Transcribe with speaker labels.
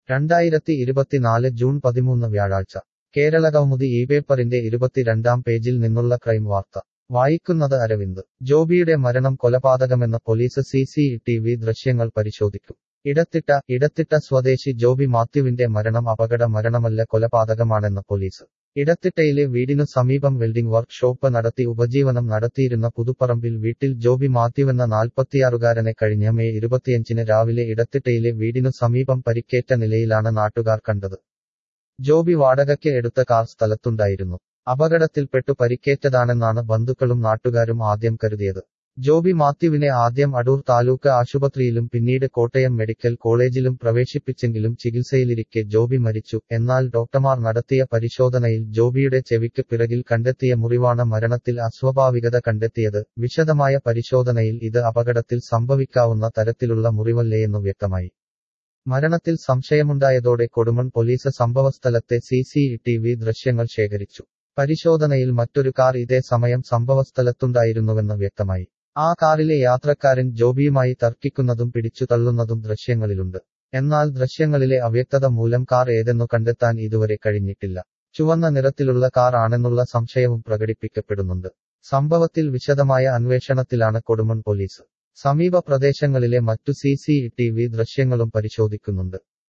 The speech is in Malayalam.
Speaker 1: രണ്ടായിരത്തി ഇരുപത്തിനാല് ജൂൺ പതിമൂന്ന് വ്യാഴാഴ്ച കേരളകൗമുദി ഈ പേപ്പറിന്റെ ഇരുപത്തിരണ്ടാം പേജിൽ നിന്നുള്ള ക്രൈം വാർത്ത വായിക്കുന്നത് അരവിന്ദ് ജോബിയുടെ മരണം കൊലപാതകമെന്ന് police C C T V ദൃശ്യങ്ങൾ പരിശോധിക്കും ഇടത്തിട്ട ഇടത്തിട്ട സ്വദേശി ജോബി മാത്യുവിന്റെ മരണം അപകട മരണമല്ല കൊലപാതകമാണെന്ന് പോലീസ് ഇടത്തിട്ടയിലെ വീടിനു സമീപം വെൽഡിംഗ് വർക്ക് ഷോപ്പ് നടത്തി ഉപജീവനം നടത്തിയിരുന്ന പുതുപ്പറമ്പിൽ വീട്ടിൽ ജോബി മാത്യുവെന്ന നാൽപ്പത്തിയാറുകാരനെ കഴിഞ്ഞ മെയ് ഇരുപത്തിയഞ്ചിന് രാവിലെ ഇടത്തിട്ടയിലെ വീടിനു സമീപം പരിക്കേറ്റ നിലയിലാണ് നാട്ടുകാർ കണ്ടത് ജോബി വാടകയ്ക്ക് എടുത്ത കാർ സ്ഥലത്തുണ്ടായിരുന്നു അപകടത്തിൽപ്പെട്ടു പരിക്കേറ്റതാണെന്നാണ് ബന്ധുക്കളും നാട്ടുകാരും ആദ്യം കരുതിയത് ജോബി മാത്യുവിനെ ആദ്യം അടൂർ താലൂക്ക് ആശുപത്രിയിലും പിന്നീട് കോട്ടയം മെഡിക്കൽ കോളേജിലും പ്രവേശിപ്പിച്ചെങ്കിലും ചികിത്സയിലിരിക്കെ ജോബി മരിച്ചു എന്നാൽ ഡോക്ടർമാർ നടത്തിയ പരിശോധനയിൽ ജോബിയുടെ ചെവിക്ക് പിറകിൽ കണ്ടെത്തിയ മുറിവാണ് മരണത്തിൽ അസ്വാഭാവികത കണ്ടെത്തിയത് വിശദമായ പരിശോധനയിൽ ഇത് അപകടത്തിൽ സംഭവിക്കാവുന്ന തരത്തിലുള്ള മുറിവല്ലേയെന്നു വ്യക്തമായി മരണത്തിൽ സംശയമുണ്ടായതോടെ കൊടുമൺ പോലീസ് സംഭവസ്ഥലത്തെ സി സി ടി വി ദൃശ്യങ്ങൾ ശേഖരിച്ചു പരിശോധനയിൽ മറ്റൊരു കാർ ഇതേ സമയം സംഭവസ്ഥലത്തുണ്ടായിരുന്നുവെന്ന് വ്യക്തമായി ആ കാറിലെ യാത്രക്കാരൻ ജോബിയുമായി തർക്കിക്കുന്നതും പിടിച്ചു തള്ളുന്നതും ദൃശ്യങ്ങളിലുണ്ട് എന്നാൽ ദൃശ്യങ്ങളിലെ അവ്യക്തത മൂലം കാർ ഏതെന്നു കണ്ടെത്താൻ ഇതുവരെ കഴിഞ്ഞിട്ടില്ല ചുവന്ന നിറത്തിലുള്ള കാർ ആണെന്നുള്ള സംശയവും പ്രകടിപ്പിക്കപ്പെടുന്നുണ്ട് സംഭവത്തിൽ വിശദമായ അന്വേഷണത്തിലാണ് കൊടുമൺ പോലീസ് സമീപ പ്രദേശങ്ങളിലെ മറ്റു സി സി ടി വി ദൃശ്യങ്ങളും പരിശോധിക്കുന്നുണ്ട്